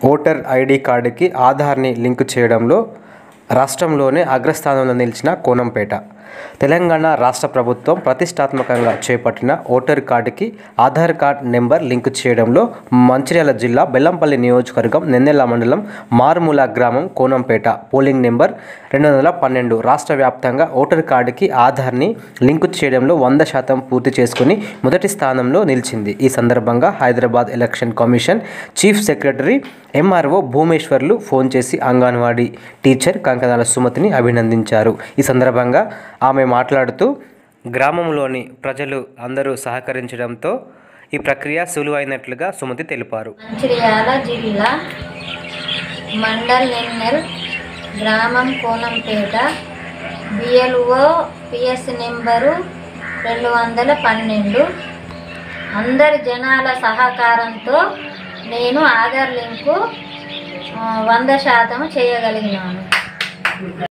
voter ID కార్డుకి ఆధార్ని link చేయడంలో రాష్ట్రంలోనే అగ్రస్థానంలో నిలిచిన కోనంపేట తెలంగాణ రాష్ట్ర ప్రభుత్వం ప్రతిష్టాత్మకంగా చేపట్టిన ఓటర్ కార్డుకి ఆధార్ కార్డ్ నెంబర్ లింకు చేయడంలో మంచిర్యాల జిల్లా బెల్లంపల్లి నియోజకవర్గం నెన్నెల్ల మండలం మారుమూల గ్రామం కోనంపేట పోలింగ్ నెంబర్ రెండు వందల పన్నెండు రాష్ట్ర వ్యాప్తంగా ఓటర్ కార్డుకి ఆధార్ని లింకు చేయడంలో వంద శాతం పూర్తి చేసుకుని మొదటి స్థానంలో నిలిచింది ఈ సందర్భంగా Hyderabad election commission chief secretary MRO భూమేశ్వర్లు ఫోన్ చేసి అంగన్వాడీ టీచర్ కంకనాల సుమతిని అభినందించారు ఈ సందర్భంగా ఆమె మాట్లాడుతూ గ్రామంలోని ప్రజలు అందరూ సహకరించడంతో ఈ ప్రక్రియ సులువైనట్లుగా సుమతి తెలిపారు మంచిర్యాల జిల్లా మండల్ నెన్నెల్ గ్రామం కోనంపేట బిఎల్ఓ పిఎస్ నెంబరు రెండు వందల పన్నెండు అందరి జనాల సహకారంతో నేను ఆధార్ లింకు ఆ, వంద శాతం చేయగలిగినాను